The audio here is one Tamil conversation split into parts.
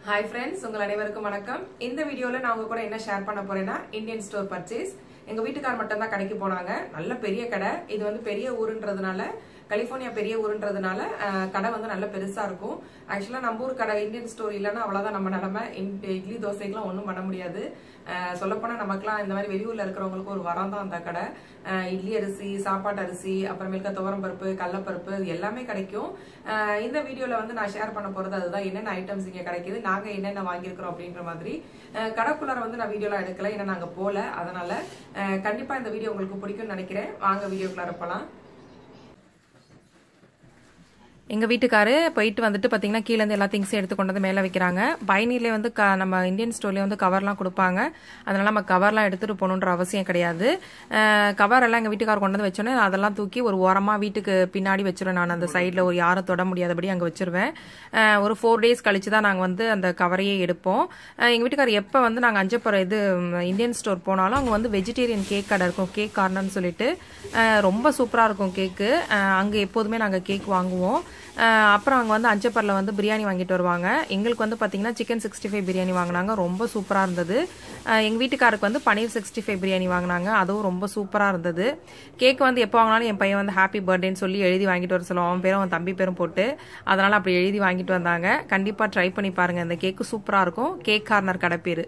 ஹாய் ஃப்ரெண்ட்ஸ் உங்கள் அனைவருக்கும் வணக்கம் இந்த வீடியோவில் நான் உங்க கூட என்ன ஷேர் பண்ண போறேன்னா இந்தியன் ஸ்டோர் பர்ச்சேஸ் எங்க வீட்டுக்கார் மட்டும் தான் கடைக்கு போனாங்க நல்ல பெரிய கடை இது வந்து பெரிய ஊருன்றதுனால கலிஃபோர்னியா பெரிய ஊருன்றதுனால அஹ், கடை வந்து நல்ல பெருசா இருக்கும் ஆக்சுவலா நம்ம ஊர் கடை இந்தியன் ஸ்டோர் இல்லைன்னா அவ்வளவுதான் நம்ம நிலைமை இந்த இட்லி தோசைக்கெல்லாம் ஒன்றும் பண்ண முடியாது அஹ், சொல்லப்போனா நமக்குலாம் இந்த மாதிரி வெளியூர்ல இருக்கிறவங்களுக்கு ஒரு வரம் தான் அந்த கடை அஹ், இட்லி அரிசி சாப்பாட்டு அரிசி அப்புறமேலுக்க துவரம் பருப்பு கடலப்பருப்பு இது எல்லாமே கிடைக்கும் அஹ், இந்த வீடியோல வந்து நான் ஷேர் பண்ண போறது அதுதான் என்னென்ன ஐட்டம்ஸ் இங்க கிடைக்குது நாங்க என்னென்ன வாங்கியிருக்கிறோம் அப்படின்ற மாதிரி அஹ், கடைக்குள்ளார வந்து நான் வீடியோலாம் எடுக்கல ஏன்னா நாங்க போல அதனால அஹ், கண்டிப்பா இந்த வீடியோ உங்களுக்கு பிடிக்கும்னு நினைக்கிறேன் வாங்க வீடியோக்குள்ளார போலாம் எங்கள் வீட்டுக்காரு போயிட்டு வந்துட்டு பார்த்தீங்கன்னா கீழேருந்து எல்லா திங்ஸையும் எடுத்து கொண்டு வந்து மேலே வைக்கிறாங்க பயணிலே வந்து க நம்ம இந்தியன் ஸ்டோர்லேயே வந்து கவர்லாம் கொடுப்பாங்க அதனால நம்ம கவர்லாம் எடுத்துகிட்டு போகணுன்ற அவசியம் கிடையாது கவர் எல்லாம் எங்கள் வீட்டுக்கார் கொண்டு வந்து வச்சோன்னே நான் அதெல்லாம் தூக்கி ஒரு ஓரமாக வீட்டுக்கு பின்னாடி வச்சிருவேன் நான் அந்த சைடில் ஒரு யாரும் தொட முடியாதபடி அங்கே வச்சிருவேன் அஹ் ஒரு ஃபோர் டேஸ் கழிச்சு தான் நாங்கள் வந்து அந்த கவரையே எடுப்போம் எங்கள் வீட்டுக்கார் எப்போ வந்து நாங்கள் அஞ்சப்புறம் இது ம், இந்தியன் ஸ்டோர் போனாலும் அங்கே வந்து வெஜிடேரியன் கேக் கடை இருக்கும் கேக் கார்னர்னு சொல்லிட்டு அஹ் ரொம்ப சூப்பராக இருக்கும் கேக்கு அங்கே எப்போதுமே நாங்கள் கேக் வாங்குவோம் அஹ் அப்புறம் அங்கே வந்து அஞ்சப்பரில் வந்து பிரியாணி வாங்கிட்டு வருவாங்க எங்களுக்கு வந்து பார்த்தீங்கன்னா சிக்கன் சிக்ஸ்டி ஃபைவ் பிரியாணி வாங்கினாங்க ரொம்ப சூப்பராக இருந்தது எங்கள் வீட்டுக்காருக்கு வந்து பன்னீர் சிக்ஸ்டி ஃபைவ் பிரியாணி வாங்கினாங்க அதுவும் ரொம்ப சூப்பராக இருந்தது கேக் வந்து எப்போ வாங்கினாலும் என் பையன் வந்து ஹாப்பி பர்த்டேன்னு சொல்லி எழுதி வாங்கிட்டு வர சொல்லுவோம் அவன் பேரும் அவன் தம்பி பேரும் போட்டு அதனால் அப்படி எழுதி வாங்கிட்டு வந்தாங்க கண்டிப்பாக ட்ரை பண்ணி பாருங்கள் இந்த கேக்கு சூப்பராக இருக்கும் கேக் கார்னர் கடை பேர்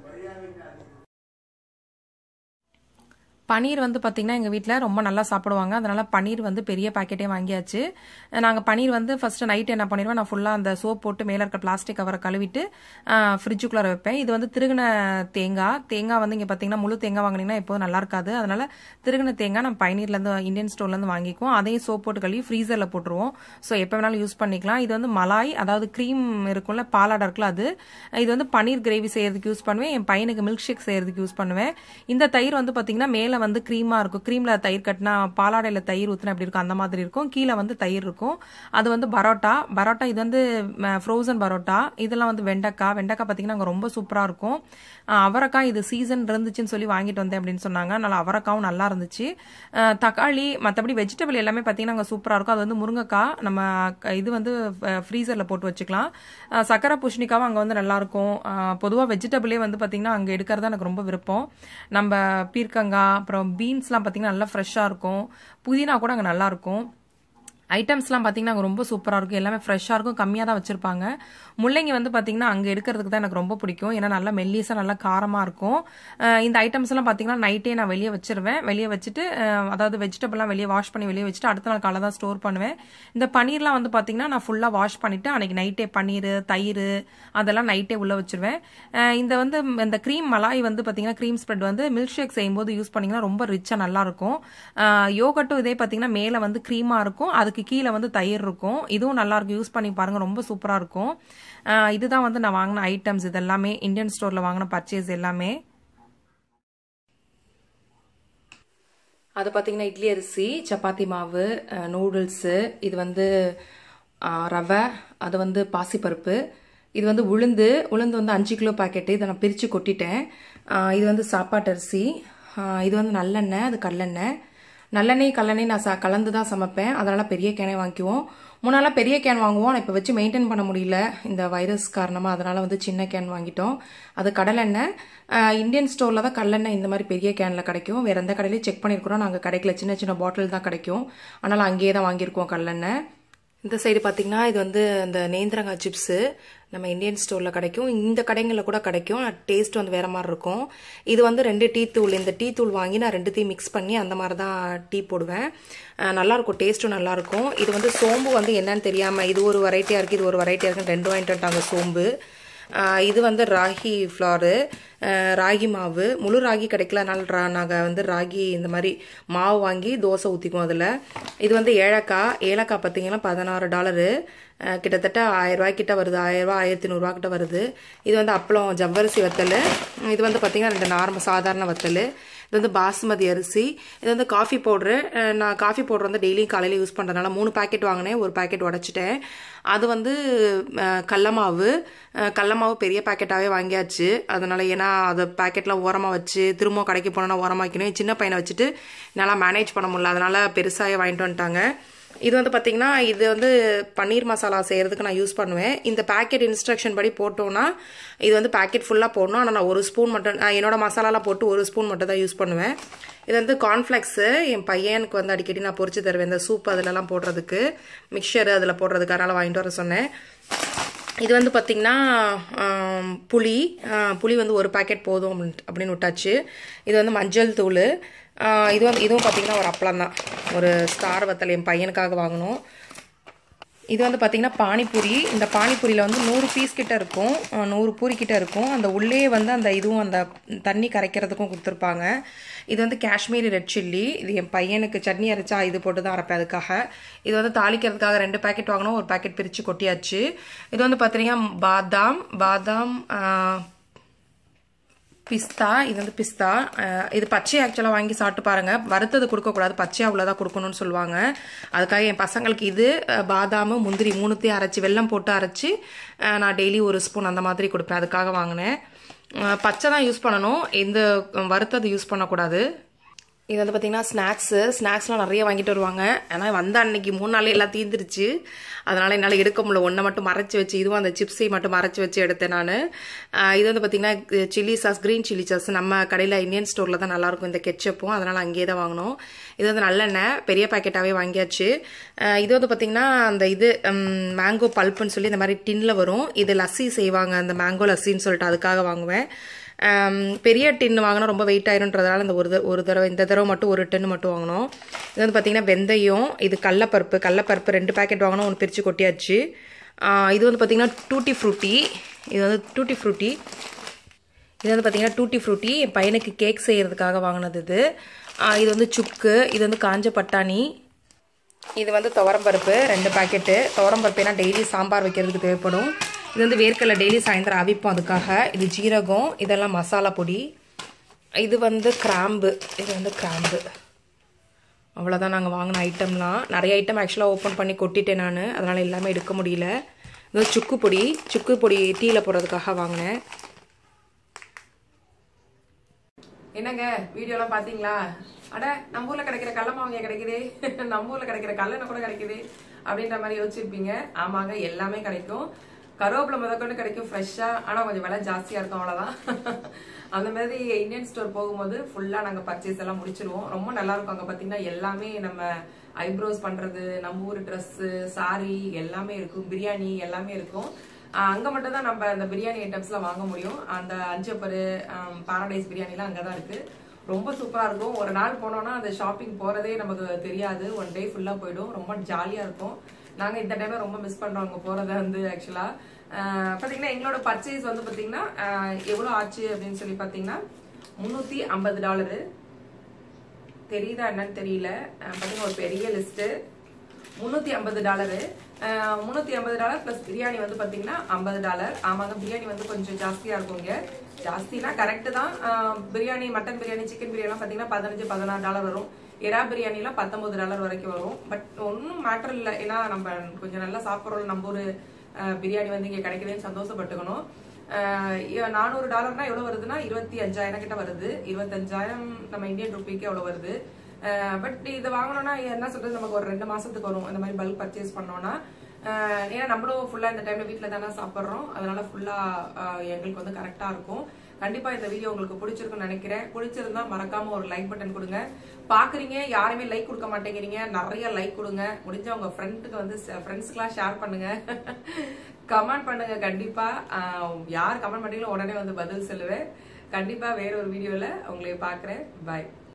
பன்னீர் வந்து பார்த்திங்கன்னா எங்கள் வீட்டில் ரொம்ப நல்லா சாப்பிடுவாங்க அதனால் பன்னீர் வந்து பெரிய பாக்கெட்டே வாங்கியாச்சு நாங்கள் பன்னீர் வந்து ஃபஸ்ட்டு நைட் என்ன பண்ணிடுவேன் நான் ஃபுல்லாக அந்த சோப் போட்டு மேலே இருக்க பிளாஸ்டிக் கவரை கழுவிட்டு ஃப்ரிட்ஜுக்குள்ளே வைப்பேன் இது வந்து திருகின தேங்காய் தேங்காய் வந்து இங்கே பார்த்தீங்கன்னா முழு தேங்காய் வாங்கினீங்கன்னா எப்போதும் நல்லா இருக்காது அதனால் திருகின தேங்காய் நம்ம பன்னீர்லேருந்து இந்தியன் ஸ்டோர்லேருந்து வாங்கிக்குவோம் அதையும் சோப் போட்டு கழுவி ஃப்ரீசரில் போட்டுருவோம் ஸோ எப்போ வேணாலும் யூஸ் பண்ணிக்கலாம் இது வந்து மலாய் அதாவது க்ரீம் இருக்கும்ல பாலாடை இருக்குல்ல அது இது வந்து பன்னீர் கிரேவி செய்யறதுக்கு யூஸ் பண்ணுவேன் என் பையனுக்கு மில்க் ஷேக் செய்யறதுக்கு யூஸ் பண்ணுவேன் இந்த தயிர் வந்து பார்த்தீங்கன்னா மேலே வந்து க்ரீமாக இருக்கும் க்ரீமில் தயிர் கட்டினா பாலாடையில் தயிர் ஊற்றினா எப்படி இருக்கும் அந்த மாதிரி இருக்கும் கீழே வந்து தயிர் இருக்கும் அது வந்து பரோட்டா பரோட்டா இது வந்து ஃப்ரோசன் பரோட்டா இதெல்லாம் வந்து வெண்டைக்காய் வெண்டைக்காய் பார்த்தீங்கன்னா அங்கே ரொம்ப சூப்பராக இருக்கும் அஹ் அவரைக்காய் இது சீசன் இருந்துச்சுன்னு சொல்லி வாங்கிட்டு வந்தேன் அப்படின்னு சொன்னாங்க அதனால அவரைக்காவும் நல்லா இருந்துச்சு அஹ் தக்காளி மற்றபடி வெஜிடபிள் எல்லாமே பார்த்தீங்கன்னா அங்கே சூப்பராக இருக்கும் அது வந்து முருங்கைக்காய் நம்ம க- இது வந்து ஃப்ரீசரில் போட்டு வச்சுக்கலாம் அஹ் சக்கரை பூஷணிக்காவும் அங்கே வந்து நல்லா இருக்கும் பொதுவாக வெஜிடபிளே வந்து பார்த்தீங்கன்னா அங்கே எடுக்கிறது எனக்கு ரொம்ப விருப்பம் நம்ம பீர்க்கங்காய் அப்புறம் பீன்ஸ்லாம் பார்த்தீங்கன்னா நல்லா ஃப்ரெஷ்ஷாக இருக்கும் புதினா கூட அங்கே நல்லா இருக்கும் ஐட்டம்ஸ்லாம் பார்த்தீங்கன்னா அங்கே ரொம்ப சூப்பராக இருக்கும் எல்லாமே ஃப்ரெஷ்ஷாக இருக்கும் கம்மியாக தான் வச்சுருப்பாங்க முள்ளங்கி வந்து பார்த்தீங்கன்னா அங்கே எடுக்கிறதுக்கு தான் எனக்கு ரொம்ப பிடிக்கும் ஏன்னா நல்லா மெல்லிஸாக நல்லா காரமாக இருக்கும் அஹ் இந்த ஐட்டம்ஸ் எல்லாம் பார்த்தீங்கன்னா நைட்டே நான் வெளியே வச்சிருவேன் வெளியே வச்சுட்டு அஹ் அதாவது வெஜிடபிள்லாம் வெளியே வாஷ் பண்ணி வெளியே வச்சுட்டு அடுத்த நாள் காலை தான் ஸ்டோர் பண்ணுவேன் இந்த பன்னீர்லாம் வந்து பார்த்தீங்கன்னா நான் ஃபுல்லாக வாஷ் பண்ணிவிட்டு அன்றைக்கி நைட்டே பன்னீர் தயிர் அதெல்லாம் நைட்டே உள்ளே வச்சிருவேன் அஹ் இந்த வந்து இந்த க்ரீம் மலாய் வந்து பார்த்தீங்கன்னா க்ரீம் ஸ்ப்ரெட் வந்து மில்க் ஷேக் செய்யும்போது யூஸ் பண்ணிங்கன்னா ரொம்ப ரிச்சாக நல்லா இருக்கும் யோகட்டும் இதே பார்த்தீங்கன்னா மேலே வந்து க்ரீமாக இருக்கும் அதுக்கு கீழே வந்து தயிர் இருக்கும் இதுவும் நல்லா இருக்கும் யூஸ் பண்ணி பாருங்க ரொம்ப சூப்பராக இருக்கும் அஹ் இதுதான் வந்து நான் வாங்கின ஐட்டம்ஸ் இது எல்லாமே இந்தியன் ஸ்டோரில் வாங்கின பர்ச்சேஸ் எல்லாமே அது பார்த்தீங்கன்னா இட்லி அரிசி சப்பாத்தி மாவு நூடுல்ஸு இது வந்து அஹ், ரவை அது வந்து பாசிப்பருப்பு இது வந்து உளுந்து உளுந்து வந்து அஞ்சு கிலோ பாக்கெட்டு இதை நான் பிரித்து கொட்டிட்டேன் அஹ், இது வந்து சாப்பாட்டு அரிசி அஹ், இது வந்து நல்லெண்ணெய் அது கடலெண்ணெய் நல்லெண்ணெய் கல்லெண்ணெய் நான் ச கலந்து தான் சமைப்பேன் அதனால் பெரிய கேனை வாங்கிக்குவோம் முன்னாலாம் பெரிய கேன் வாங்குவோம் ஆனால் இப்போ வச்சு மெயின்டைன் பண்ண முடியல இந்த வைரஸ் காரணமாக அதனால் வந்து சின்ன கேன் வாங்கிட்டோம் அது கடலெண்ணெய் அஹ், இந்தியன் ஸ்டோரில் தான் கடலெண்ணெய் இந்த மாதிரி பெரிய கேனில் கிடைக்கும் வேறு எந்த கடையிலையும் செக் பண்ணியிருக்கிறோம் நாங்கள் கிடைக்கல சின்ன சின்ன பாட்டில் தான் கிடைக்கும் அதனால் அங்கேயே தான் வாங்கியிருக்கோம் கடலெண்ணெய் இந்த சைடு பார்த்தீங்கன்னா இது வந்து இந்த நேந்திரங்காய் சிப்ஸு நம்ம இந்தியன் ஸ்டோரில் கிடைக்கும் இந்த கடைங்களில் கூட கிடைக்கும் டேஸ்ட் வந்து வேறு மாதிரி இருக்கும் இது வந்து ரெண்டு டீ தூள் இந்த டீ தூள் வாங்கி நான் ரெண்டுத்தையும் மிக்ஸ் பண்ணி அந்த மாதிரி தான் டீ போடுவேன் அஹ் நல்லாயிருக்கும் டேஸ்ட்டும் நல்லாயிருக்கும் இது வந்து சோம்பு வந்து என்னன்னு தெரியாமல் இது ஒரு வெரைட்டியாக இருக்குது இது ஒரு வெரைட்டியாக இருக்குன்னு ரெண்டு வாங்கிட்டு வந்துட்டாங்க சோம்பு அஹ் இது வந்து ராகி ஃப்ளாரு ராகி மாவு முழு ராகி கிடைக்கலனால ரா நாங்கள் வந்து ராகி இந்த மாதிரி மாவு வாங்கி தோசை ஊற்றிக்குவோம் அதில் இது வந்து ஏலக்காய் ஏலக்காய் பார்த்தீங்கன்னா பதினாறு டாலரு அஹ் கிட்டத்தட்ட ஆயிரம் ரூபாய் கிட்ட வருது ஆயிரம் ரூபாய் ஆயிரத்தி நூறுரூவா கிட்ட வருது இது வந்து அப்பளம் ஜவ்வரிசி வத்தல் இது வந்து பார்த்தீங்கன்னா ரெண்டு நார்மல் சாதாரண வத்தல் இது வந்து பாசுமதி அரிசி இது வந்து காஃபி பவுட்ரு நான் காஃபி பவுடர் வந்து டெய்லியும் காலையில் யூஸ் பண்ணுறதுனால மூணு பாக்கெட் வாங்கினேன் ஒரு பாக்கெட் உடச்சிட்டேன் அது வந்து அஹ், கடலமாவு அஹ், கடலமாவு பெரிய பாக்கெட்டாகவே வாங்கியாச்சு அதனால ஏன்னா அதை பாக்கெட்லாம் ஓரமாக வச்சு திரும்ப கடைக்கு போனோன்னா ஓரமாக வைக்கணும் சின்ன பையனை வச்சுட்டு என்னால் மேனேஜ் பண்ண முடியல அதனால பெருசாகவே வாங்கிட்டு வந்துட்டாங்க இது வந்து பார்த்தீங்கன்னா இது வந்து பன்னீர் மசாலா செய்கிறதுக்கு நான் யூஸ் பண்ணுவேன் இந்த பேக்கெட் இன்ஸ்ட்ரக்ஷன் படி போட்டோன்னா இது வந்து பேக்கெட் ஃபுல்லாக போடணும் ஆனால் நான் ஒரு ஸ்பூன் மட்டும் நான் என்னோட மசாலாலாம் போட்டு ஒரு ஸ்பூன் மட்டும் தான் யூஸ் பண்ணுவேன் இது வந்து கார்ன்ஃப்ளெக்ஸு என் பையனுக்கு வந்து அடிக்கடி நான் பொரிச்சு தருவேன் இந்த சூப் அதிலலாம் போடுறதுக்கு மிக்சர் அதில் போடுறதுக்கு அதனால் வாங்கிட்டு வர சொன்னேன் இது வந்து பார்த்திங்கன்னா ஆம், புளி ஆ, புளி வந்து ஒரு பாக்கெட் போதும் அப்படின்ட்டு- அப்படின்னு விட்டாச்சு இது வந்து மஞ்சள் தூள் ஆ, இது வந்து இதுவும் பார்த்திங்கன்னா ஒரு அப்பளம் தான் ஒரு ஸ்டார் வத்தல் என் பையனுக்காக வாங்கினோம் இது வந்து பார்த்திங்கன்னா பானிபூரி இந்த பானிபூரியில் வந்து நூறு பீஸ் கிட்ட இருக்கும் அஹ் நூறு பூரி கிட்ட இருக்கும் அந்த உள்ளே வந்து அந்த இதுவும் அந்த தண்ணி கரைக்கிறதுக்கும் கொடுத்துருப்பாங்க இது வந்து காஷ்மீரி ரெட் சில்லி இது என் பையனுக்கு சட்னி அரைச்சா இது போட்டு தான் அரைப்பேன் அதுக்காக இது வந்து தாளிக்கிறதுக்காக ரெண்டு பாக்கெட் வாங்கினோம் ஒரு பாக்கெட் பிரித்து கொட்டியாச்சு இது வந்து பார்த்தீங்கன்னா பாதாம் பாதாம் ஆஹ், பிஸ்தா இது வந்து பிஸ்தா அஹ் இது பச்சை ஆக்சுவலாக வாங்கி சாப்பிட்டு பாருங்க வறுத்தது கொடுக்கக்கூடாது பச்சையாக அவ்வளோதான் கொடுக்கணும்னு சொல்லுவாங்க அதுக்காக என் பசங்களுக்கு இது அஹ், பாதாமு முந்திரி மூணுத்தையும் அரைச்சி வெல்லம் போட்டு அரைச்சி அஹ், நான் டெய்லி ஒரு ஸ்பூன் அந்த மாதிரி கொடுப்பேன் அதுக்காக வாங்கினேன் அஹ், பச்சை தான் யூஸ் பண்ணணும் இந்த அஹ், வறுத்தது யூஸ் பண்ணக்கூடாது இது வந்து பார்த்தீங்கன்னா ஸ்நாக்ஸு ஸ்நாக்ஸ்லாம் நிறைய வாங்கிட்டு வருவாங்க ஆனால் வந்த அன்னைக்கு மூணு நாளே எல்லாம் தீர்ந்துருச்சு அதனால் என்னால் எடுக்க முடியல ஒன்றை மட்டும் மறைச்சி வச்சு இதுவும் அந்த சிப்ஸை மட்டும் மறைச்சி வச்சு எடுத்தேன் நான் இது வந்து பார்த்தீங்கன்னா chilli sauce green chilli sauce நம்ம கடையில் இந்தியன் ஸ்டோரில் தான் நல்லாயிருக்கும் இந்த கெச்சப்பும் அதனால் அங்கேயே தான் வாங்கினோம் இது வந்து நல்லெண்ணெய் பெரிய பாக்கெட்டாகவே வாங்கியாச்சு அஹ் இது வந்து பார்த்தீங்கன்னா அந்த இது மேங்கோ பல்ப்புன்னு சொல்லி இந்த மாதிரி டின்னில் வரும் இது லஸ்ஸி செய்வாங்க அந்த மேங்கோ லஸ்ஸின்னு சொல்லிட்டு அதுக்காக வாங்குவேன் ஆம், பெரிய டின் வாங்கினா ரொம்ப வெயிட் ஆயிருன்றதால இந்த ஒரு த- ஒரு தடவை இந்த தடவை மட்டும் ஒரு டின்னு மட்டும் வாங்கினோம் இது வந்து பார்த்தீங்கன்னா வெந்தயம் இது கடலப்பருப்பு கடலப்பருப்பு ரெண்டு பேக்கெட் வாங்கினோம் ஒன்று பிரித்து கொட்டியாச்சு ஆ, இது வந்து பார்த்தீங்கன்னா டூட்டி ஃப்ரூட்டி இது வந்து டூட்டி ஃப்ரூட்டி இது வந்து பார்த்தீங்கன்னா டூட்டி ஃப்ரூட்டி என் பையனுக்கு கேக் செய்கிறதுக்காக வாங்கினது இது ஆ, இது வந்து சுக்கு இது வந்து காஞ்ச பட்டாணி இது வந்து துவரம்பருப்பு ரெண்டு பாக்கெட்டு துவரம்பருப்பு ஏன்னா டெய்லி சாம்பார் வைக்கிறதுக்கு தேவைப்படும் இது வந்து வேர்க்கடலை டெய்லி சாயந்தரம் அவிப்போம் அதுக்காக இது ஜீரகம் இதெல்லாம் மசாலா பொடி இது வந்து கிராம்பு இது வந்து கிராம்பு அவ்வளோதான் நாங்கள் வாங்கின ஐட்டம்லாம் நிறைய ஐட்டம் ஆக்சுவலாக ஓப்பன் பண்ணி கொட்டிட்டேன் நான் அதனால் எல்லாமே எடுக்க முடியல இது வந்து சுக்கு பொடி சுக்கு பொடி டீயில் போடுறதுக்காக வாங்கினேன் என்னங்க வீடியோலாம் பாத்தீங்களா அட நம்ம ஊர்ல கிடைக்கிற கடல மாவங்க கிடைக்குது நம்ம ஊர்ல கிடைக்கிற கல்லெண்ணெய் கூட கிடைக்குது அப்படின்ற மாதிரி யோசிச்சிருப்பீங்க ஆமாங்க எல்லாமே கிடைக்கும் கருவேப்பிலை முதற்கொண்டு கிடைக்கும் ஃப்ரெஷ்ஷா ஆனா கொஞ்சம் விலை ஜாஸ்தியா இருக்கும் அவ்வளவுதான் அந்த மாதிரி இந்தியன் ஸ்டோர் போகும்போது ஃபுல்லா நாங்க பர்ச்சேஸ் எல்லாம் முடிச்சிருவோம் ரொம்ப நல்லா இருக்கும் அங்க பாத்தீங்கன்னா எல்லாமே நம்ம ஐப்ரோஸ் பண்றது நம்ம ஊர் Dress சாரி எல்லாமே இருக்கும் பிரியாணி எல்லாமே இருக்கும் ஆஹ் அங்க மட்டும் தான் நம்ம அந்த பிரியாணி ஐட்டம்ஸ்லாம் வாங்க முடியும் அந்த அஞ்சப்பரு பாரடைஸ் பிரியாணிலாம் அங்கதான் இருக்கு ரொம்ப சூப்பரா இருக்கும் ஒரு நாள் போனோம்னா அந்த ஷாப்பிங் போறதே நமக்கு தெரியாது ஒன் டே ஃபுல்லா போயிடும் ரொம்ப ஜாலியா இருக்கும் நாங்க இந்த டைம்ல ரொம்ப மிஸ் பண்றோம் அங்க போறத வந்து ஆக்சுவலா பாத்தீங்கன்னா எங்களோட பர்ச்சேஸ் வந்து பாத்தீங்கன்னா ஆஹ் எவ்வளவு ஆச்சு அப்படின்னு சொல்லி பாத்தீங்கன்னா முன்னூத்தி ஐம்பது டாலரு தெரியுதா என்னன்னு தெரியல அஹ் பாத்தீங்கன்னா ஒரு பெரிய லிஸ்ட் முந்நூற்றி ஐம்பது டாலரு முந்நூற்றி ஐம்பது டாலர் ப்ளஸ் பிரியாணி வந்து பார்த்தீங்கன்னா ஐம்பது டாலர் ஆமாங்க பிரியாணி வந்து கொஞ்சம் ஜாஸ்தியாக இருக்கும் இங்க ஜாஸ்தினா கரெக்டு தான் அஹ் பிரியாணி மட்டன் பிரியாணி சிக்கன் பிரியாணிலாம் பார்த்தீங்கன்னா பதினஞ்சு பதினாறு டாலர் வரும் எறா பிரியாணிலாம் பத்தொன்பது டாலர் வரைக்கும் வரும் பட் ஒன்றும் மேட்டர் இல்லை ஏன்னா நம்ம கொஞ்சம் நல்லா சாப்பிட்றோம் நம்ம ஒரு அஹ், பிரியாணி வந்து இங்கே கிடைக்குதுன்னு சந்தோஷப்பட்டுக்கணும் அஹ், இ- நானூறு டாலர்னா எவ்வளோ வருதுன்னா இருபத்தி அஞ்சாயிரம் கிட்ட வருது இருபத்தஞ்சாயிரம் நம்ம இந்தியன் ருபிக்கு எவ்வளோ வருது பட் இது வாங்கணும்னா என்ன சொல்றது நமக்கு ஒரு ரெண்டு மாசத்துக்கு வரும் இந்த மாதிரி பல்க் பர்ச்சேஸ் பண்ணோம்னா அஹ், ஏன்னா நம்மளும் ஃபுல்லா இந்த டைம்ல வீட்ல தானே சாப்பிட்றோம் அதனால ஃபுல்லா எங்களுக்கு வந்து கரெக்டா இருக்கும் கண்டிப்பா இந்த வீடியோ உங்களுக்கு பிடிச்சிருக்கும்னு நினைக்கிறேன் பிடிச்சிருந்தா மறக்காம ஒரு லைக் பட்டன் கொடுங்க பாக்குறீங்க யாருமே லைக் கொடுக்க மாட்டேங்கிறீங்க நிறைய லைக் கொடுங்க முடிஞ்ச உங்க ஃப்ரெண்டுக்கு வந்து ஃப்ரெண்ட்ஸ்க்குலாம் ஷேர் பண்ணுங்க கமெண்ட் பண்ணுங்க கண்டிப்பா அஹ், யார் கமெண்ட் பண்ணீங்களோ உடனே வந்து பதில் சொல்லுவேன் கண்டிப்பா வேற ஒரு வீடியோல உங்களை பாக்குறேன் பாய்